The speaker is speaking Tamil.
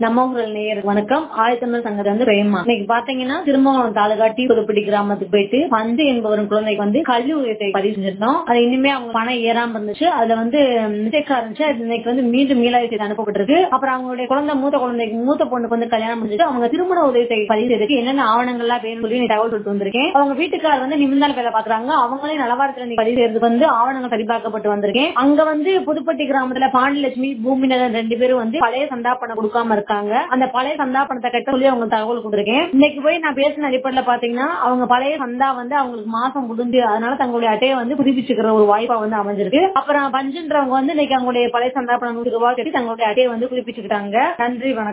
நம்ம ஊரல் நேயர் வணக்கம் ஆயத்தமிழ் சங்கத்துல வந்து பிரேமா இன்னைக்கு பாத்தீங்கன்னா திருமங்கலம் தாலுகா டி புதுப்பட்டி கிராமத்துக்கு போயிட்டு பந்து என்பவரும் குழந்தைக்கு வந்து கல்வி உதயத்தை பதிவு செஞ்சிருந்தோம் அது இனிமே அவங்க பணம் ஏறாம இருந்துச்சு அதுல வந்து மிஸ்டேக்கா இருந்துச்சு அது இன்னைக்கு வந்து மீண்டும் மீளாய்வு செய்து அனுப்பப்பட்டிருக்கு அப்புறம் அவங்களுடைய குழந்தை மூத்த குழந்தைக்கு மூத்த பொண்ணுக்கு வந்து கல்யாணம் முடிஞ்சிட்டு அவங்க திருமண உதயத்தை பதிவு செய்யறதுக்கு என்னென்ன ஆவணங்கள்லாம் வேணும்னு சொல்லி நீ தகவல் சொல்லிட்டு வந்திருக்கேன் அவங்க வீட்டுக்காரர் வந்து நிமிந்தால் வேலை பாக்குறாங்க அவங்களே நலவாரத்துல நீ பதிவு செய்யறதுக்கு வந்து ஆவணங்கள் சரிபார்க்கப்பட்டு வந்திருக்கேன் அங்க வந்து புதுப்பட்டி கிராமத்துல பாண்டிலட்சுமி பூமிநகர் ரெண்டு பேரும் வந்து பழைய சந்தாப்பணம் கொடுக்காம இருக்காங்க அந்த பழைய சந்தா பணத்தை கட்ட சொல்லி அவங்க தகவல் கொடுத்திருக்கேன் இன்னைக்கு போய் நான் பேசின அடிப்படையில பாத்தீங்கன்னா அவங்க பழைய சந்தா வந்து அவங்களுக்கு மாசம் முடிஞ்சு அதனால தங்களுடைய அட்டையை வந்து புதுப்பிச்சுக்கிற ஒரு வாய்ப்பா வந்து அமைஞ்சிருக்கு அப்புறம் பஞ்சுன்றவங்க வந்து இன்னைக்கு அவங்களுடைய பழைய சந்தா பணம் நூறு ரூபாய் கட்டி தங்களுடைய அட்டையை வந்து புதுப்பிச்சுக்கிட்டாங்க நன்றி வணக்கம்